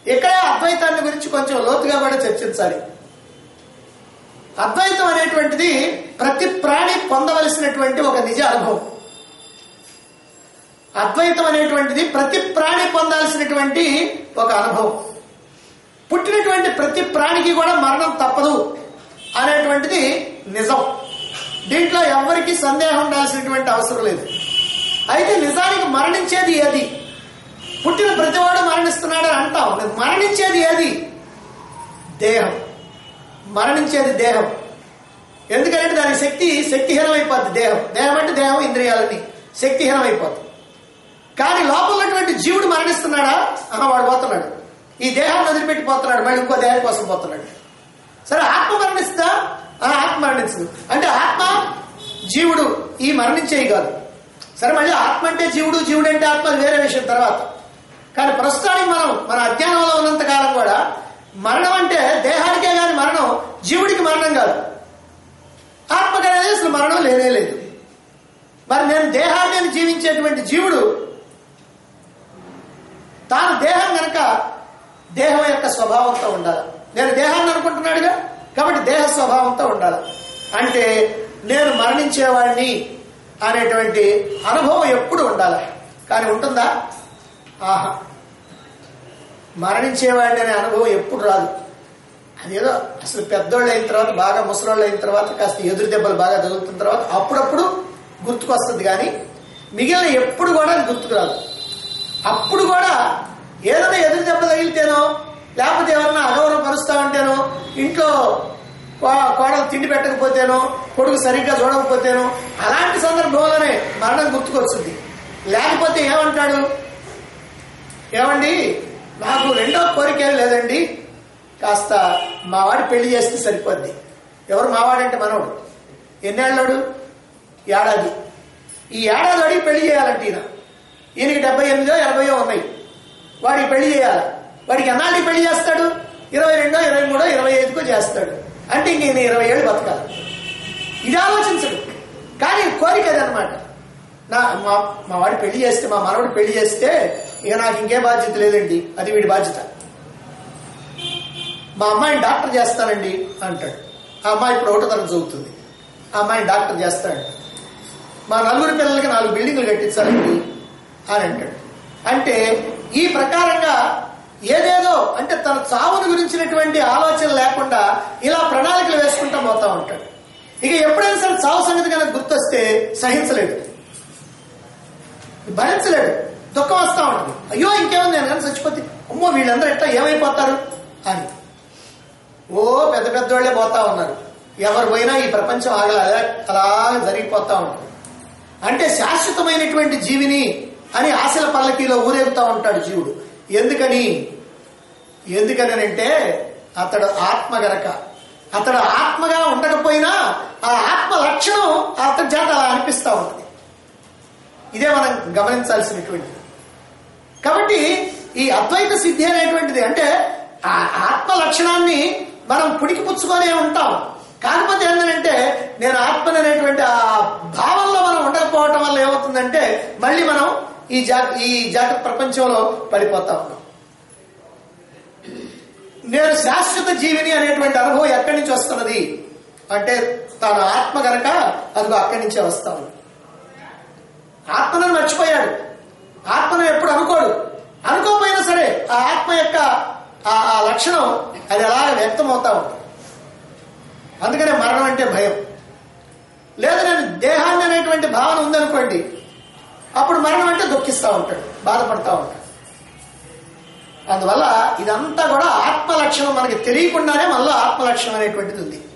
ఇక్కడే అద్వైతాన్ని గురించి కొంచెం లోతుగా కూడా చర్చించాలి అద్వైతం అనేటువంటిది ప్రతి ప్రాణి పొందవలసినటువంటి ఒక నిజ అనుభవం అద్వైతం అనేటువంటిది ప్రతి ప్రాణి పొందాల్సినటువంటి ఒక అనుభవం పుట్టినటువంటి ప్రతి ప్రాణికి కూడా మరణం తప్పదు అనేటువంటిది నిజం దీంట్లో ఎవరికి సందేహం ఉండాల్సినటువంటి అవసరం లేదు అయితే నిజానికి మరణించేది ఏది పుట్టిన ప్రతివాడు మరణిస్తున్నాడని అంటాం మరణించేది ఏది దేహం మరణించేది దేహం ఎందుకంటే దాని శక్తి శక్తిహీనమైపోద్ది దేహం దేహం అంటే దేహం ఇంద్రియాలన్నీ శక్తిహీనమైపోద్ది కానీ లోపల ఉన్నటువంటి జీవుడు మరణిస్తున్నాడా అన్న వాడు పోతున్నాడు ఈ దేహాన్ని వదిలిపెట్టి పోతున్నాడు మళ్ళీ ఇంకో దేహం కోసం పోతున్నాడు సరే ఆత్మ మరణిస్తుందా ఆ, ఆత్మ మరణించదు అంటే ఆత్మ జీవుడు ఈ మరణించేవి కాదు సరే మళ్ళీ ఆత్మ అంటే జీవుడు జీవుడు అంటే ఆత్మ అది వేరే విషయం తర్వాత కానీ ప్రస్తుతానికి మనం మన అజ్ఞానంలో ఉన్నంత కాలం కూడా మరణం అంటే దేహానికే కాని మరణం జీవుడికి మరణం కాదు ఆత్మకి అనేది అసలు మరణం లేనే లేదు మరి నేను దేహాన్ని అని జీవించేటువంటి జీవుడు తాను దేహం గనక దేహం యొక్క స్వభావంతో ఉండాలి నేను దేహాన్ని అనుకుంటున్నాడుగా కాబట్టి దేహ స్వభావంతో ఉండాలి అంటే నేను మరణించేవాడిని అనేటువంటి అనుభవం ఎప్పుడు ఉండాలి కానీ ఉంటుందా ఆహా మరణించేవాడిని అనే అనుభవం ఎప్పుడు రాదు అదేదో అసలు పెద్దోళ్ళు అయిన తర్వాత బాగా ముసలోళ్ళు అయిన తర్వాత కాస్త ఎదురు దెబ్బలు బాగా తగులుతున్న తర్వాత అప్పుడప్పుడు గుర్తుకొస్తుంది కానీ మిగిలిన ఎప్పుడు కూడా అది గుర్తుకు రాదు అప్పుడు కూడా ఏదైనా ఎదురు దెబ్బ తగిలితేనో లేకపోతే ఎవరైనా అగౌరవం పరుస్తా ఉంటేనో ఇంట్లో కో- కోడలు తిండి పెట్టకపోతేనో కొడుకు సరిగ్గా చూడకపోతేనో అలాంటి సందర్భంలోనే మరణం గుర్తుకొస్తుంది లేకపోతే ఏమంటాడు ఏమండి నాకు రెండో కోరిక ఏం లేదండి కాస్త మా వాడి పెళ్లి చేస్తే సరిపోద్ది ఎవరు మావాడంటే మనవడు ఎన్నేళ్ళోడు ఏడాది ఈ ఏడాది వాడికి పెళ్లి చేయాలంటే ఈయన ఈయనకి డెబ్బై ఎనిమిదో ఎనభైయో ఉన్నాయి వాడికి పెళ్లి చేయాలి వాడికి ఎన్నాళ్ళకి పెళ్లి చేస్తాడు ఇరవై రెండో ఇరవై మూడో ఇరవై ఐదుకో చేస్తాడు అంటే ఇంక ఈయన ఇరవై ఏళ్ళు బతకాలి ఇది ఆలోచించడు కానీ కోరిక అదనమాట నా మా మా వాడి పెళ్లి చేస్తే మా మనవడు పెళ్లి చేస్తే ఇక నాకు ఇంకే బాధ్యత లేదండి అది వీడి బాధ్యత మా అమ్మాయిని డాక్టర్ చేస్తానండి అంటాడు ఆ అమ్మాయి ఇప్పుడు ఒకటో తరగతి చదువుతుంది ఆ అమ్మాయిని డాక్టర్ చేస్తాడు మా నలుగురు పిల్లలకి నాలుగు బిల్డింగ్లు కట్టించాలండి అని అంటాడు అంటే ఈ ప్రకారంగా ఏదేదో అంటే తన చావుని గురించినటువంటి ఆలోచన లేకుండా ఇలా ప్రణాళికలు వేసుకుంటా పోతా ఉంటాడు ఇక ఎప్పుడైనా సరే చావు సంగతి కనుక గుర్తొస్తే సహించలేడు భరించలేడు దుఃఖం వస్తా ఉంటుంది అయ్యో ఇంకేముంది నేను కానీ చచ్చిపోతే అమ్మో వీళ్ళందరూ ఎట్లా ఏమైపోతారు అని ఓ పెద్ద పెద్దోళ్లే పోతా ఉన్నారు ఎవరు పోయినా ఈ ప్రపంచం ఆగల అలా జరిగిపోతా ఉంటుంది అంటే శాశ్వతమైనటువంటి జీవిని అని ఆశల పల్లకీలో ఊరేగుతా ఉంటాడు జీవుడు ఎందుకని ఎందుకని అంటే అతడు ఆత్మ గనక అతడు ఆత్మగా ఉండకపోయినా ఆ ఆత్మ లక్షణం అతడి చేత అలా అనిపిస్తా ఉంటుంది ఇదే మనం గమనించాల్సినటువంటిది కాబట్టి ఈ అద్వైత సిద్ధి అనేటువంటిది అంటే ఆ ఆత్మ లక్షణాన్ని మనం పుడికి పుచ్చుకొనే ఉంటాం కాకపోతే ఏంటంటే నేను ఆత్మని అనేటువంటి ఆ భావంలో మనం ఉండకపోవటం వల్ల ఏమవుతుందంటే మళ్ళీ మనం ఈ జా ఈ జాగ్రత్త ప్రపంచంలో పడిపోతా ఉన్నాం నేను శాశ్వత జీవిని అనేటువంటి అనుభవం ఎక్కడి నుంచి వస్తున్నది అంటే తన ఆత్మ గనక అదిగో అక్కడి నుంచే వస్తా ఉంది ఆత్మను మర్చిపోయాడు ఆత్మను ఎప్పుడు అనుకోడు అనుకోకపోయినా సరే ఆ ఆత్మ యొక్క ఆ ఆ లక్షణం అది అలా వ్యక్తమవుతా ఉంటుంది అందుకనే మరణం అంటే భయం లేదు నేను దేహాన్ని అనేటువంటి భావన ఉందనుకోండి అప్పుడు మరణం అంటే దుఃఖిస్తూ ఉంటాడు బాధపడతా ఉంటాడు అందువల్ల ఇదంతా కూడా ఆత్మ లక్షణం మనకి తెలియకుండానే మనలో ఆత్మ లక్షణం అనేటువంటిది ఉంది